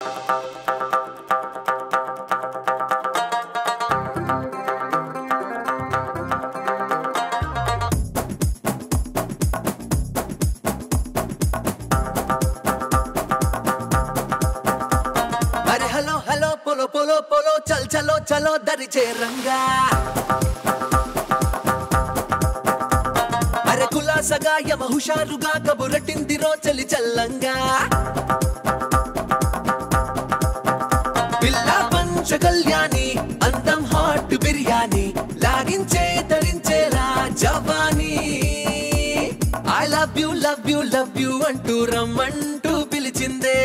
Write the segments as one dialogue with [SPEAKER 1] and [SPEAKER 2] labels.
[SPEAKER 1] అరే hello hello పొలో పొలో పొలో చల్ చలో చలో దరి చేరంగా అరే కులాసగా యమ హుషారుగా కబురటిందిరో చలి చల్లంగా పిల్ల పంచ కళ్యాణి అందం హాట్ బిర్యానీ లాగించే తరించేలా జవానీ I love you love you love you అంటూ రమ్మంటూ పిలిచిందే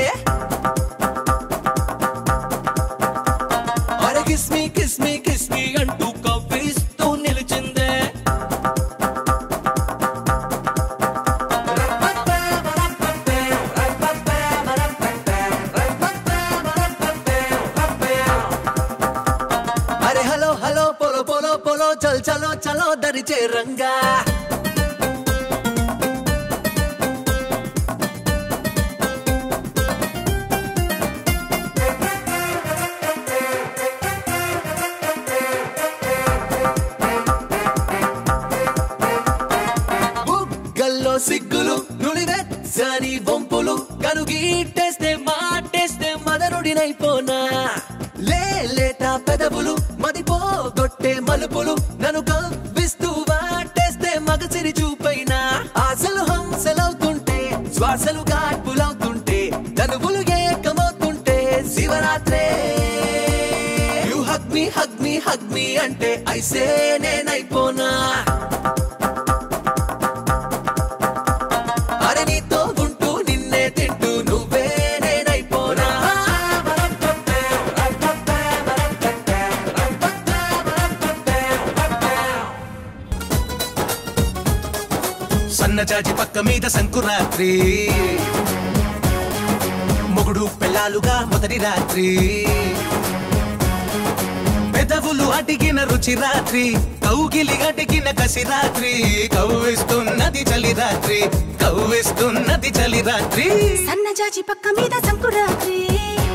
[SPEAKER 1] అరే kiss me kiss me kiss me అంటూ కవ్విస్తూ నిలిచిందే అరే హలో హలో పొలో పొలో పొలో చల్ చలో చలో దరి చేరంగా బుగ్గల్లో సిగ్గులు నులివెచ్చని వంపులు కనుగీటేస్తే మాటేస్తే మదనుడినైపోనా లే లేత పెదవులు మదిపోగొట్టే మలుపులు నన్ను కవ్విస్తూ వాటేస్తే మగసిరి చూపైనా ఆశలు హంసలవుతుంటే శ్వాసలు గాడ్పులవుతుంటే తనువులు ఏకమవుతుంటే శివరాత్రే you hug me hug me hug me అంటే ఐసే నేనైపోనా అరే నీతో ఉంటూ నిన్నే తింటూ నువ్వే నేనైపోనా
[SPEAKER 2] సన్నజాజి పక్క మీద సంకురాత్రి మొగుడు పెళ్ళాలుగా మొదటి రాత్రి పెదవులు అడిగిన రుచి రాత్రి కౌగిలి అడిగిన కసి రాత్రి కవ్విస్తున్నది చలి రాత్రి కవ్విస్తున్నది చలి రాత్రి
[SPEAKER 3] సన్నజాజి పక్క మీద సంకురాత్రి